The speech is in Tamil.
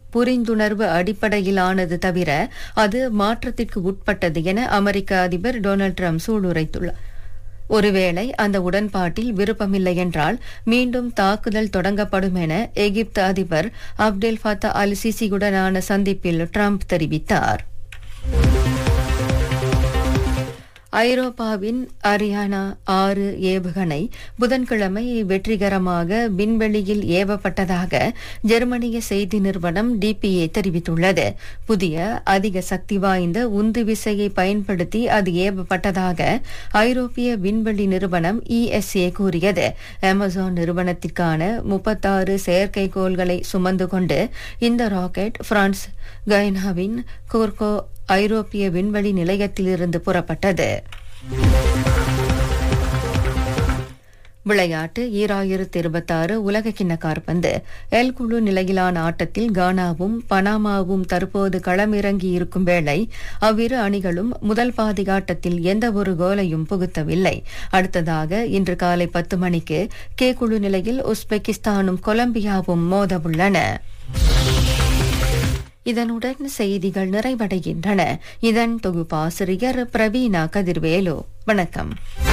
புரிந்துணர்வு அடிப்படையிலானது தவிர அது மாற்றத்திற்கு உட்பட்டது என அமெரிக்க அதிபர் டொனால்டு ட்ரம்ப் சூளுரைத்துள்ளார் ஒருவேளை அந்த உடன்பாட்டில் விருப்பமில்லை என்றால் மீண்டும் தாக்குதல் தொடங்கப்படும் என எகிப்து அதிபர் அப்டெல் ஃபத்தா அல் சிசியுடனான சந்திப்பில் ட்ரம்ப் தெரிவித்தார் ஐரோப்பாவின் அரியானா ஆறு ஏவுகணை புதன்கிழமை வெற்றிகரமாக விண்வெளியில் ஏவப்பட்டதாக ஜெர்மனிய செய்தி நிறுவனம் டிபிஏ தெரிவித்துள்ளது புதிய அதிக சக்தி வாய்ந்த உந்து விசையை பயன்படுத்தி அது ஏவப்பட்டதாக ஐரோப்பிய விண்வெளி நிறுவனம் இஎஸ்ஏ கூறியது அமேசான் நிறுவனத்திற்கான முப்பத்தாறு செயற்கைக்கோள்களை சுமந்து கொண்டு இந்த ராக்கெட் பிரான்ஸ் கயனாவின் கோர்கோ ஐரோப்பிய விண்வெளி நிலையத்திலிருந்து புறப்பட்டது விளையாட்டு ஈராயிரத்து இருபத்தாறு உலக கிண்ண காற்பந்து எல் குழு நிலையிலான ஆட்டத்தில் கானாவும் பனாமாவும் தற்போது களமிறங்கி இருக்கும் வேளை அவ்விரு அணிகளும் முதல் பாதி ஆட்டத்தில் எந்த ஒரு கோலையும் புகுத்தவில்லை அடுத்ததாக இன்று காலை பத்து மணிக்கு கே குழு நிலையில் உஸ்பெகிஸ்தானும் கொலம்பியாவும் மோதவுள்ளன இதனுடன் செய்திகள் நிறைவடைகின்றன இதன் தொகுப்பாசிரியர் பிரவீனா கதிர்வேலு வணக்கம்